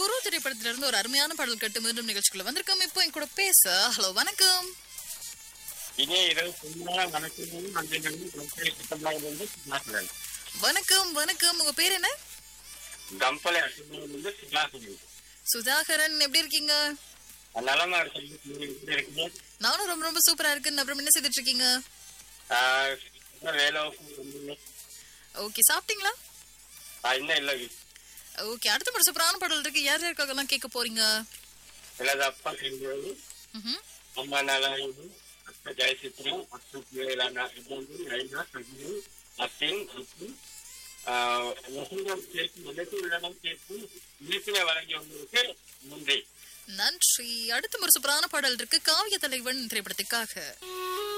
குரு திரைப்படத்துல இருந்து ஒரு அருமையான பாடல் கட்டு மீண்டும் நிகழ்ச்சிக்குள்ள வந்திருக்கோம் இப்போ என் கூட பேச ஹலோ வணக்கம் இனிய இரவு சும்மா வணக்கம் நன்றிகளும் தொழில் திட்டமிலிருந்து சுற்றுலாசுடன் வணக்கம் வணக்கம் உங்க பேர் என்ன கம்பளை அசுமிலிருந்து சுற்றுலாசுடன் சுதாகரன் எப்படி இருக்கீங்க நலமா இருக்கு இருக்குது நானும் ரொம்ப ரொம்ப சூப்பரா இருக்குன்னு அப்புறம் என்ன செய்துட்டு இருக்கீங்க ஆஹ் வேலை வந்து ஓகே சாப்பிட்டீங்களா இன்னும் இல்லை ஓகே அடுத்த படம் சூப்பரான பாடல் இருக்கு யார் யாருக்காக எல்லாம் கேட்க போறீங்க இல்லாத அப்பா செஞ்சது ம்ஹும். அம்மா நாராயணு அக்கா ஜெயசித்ரா அக்கா பிள்ளைகளான இது ஐநா சஜினு அத்தின் அத்தி வசந்தம் கேட்கும் நிலத்தில் உள்ளடம் கேட்கும் இலக்கிய வழங்கியவங்களுக்கு நன்றி நன்றி அடுத்த ஒரு சூப்பரான பாடல் இருக்கு காவிய தலைவன் திரைப்படத்துக்காக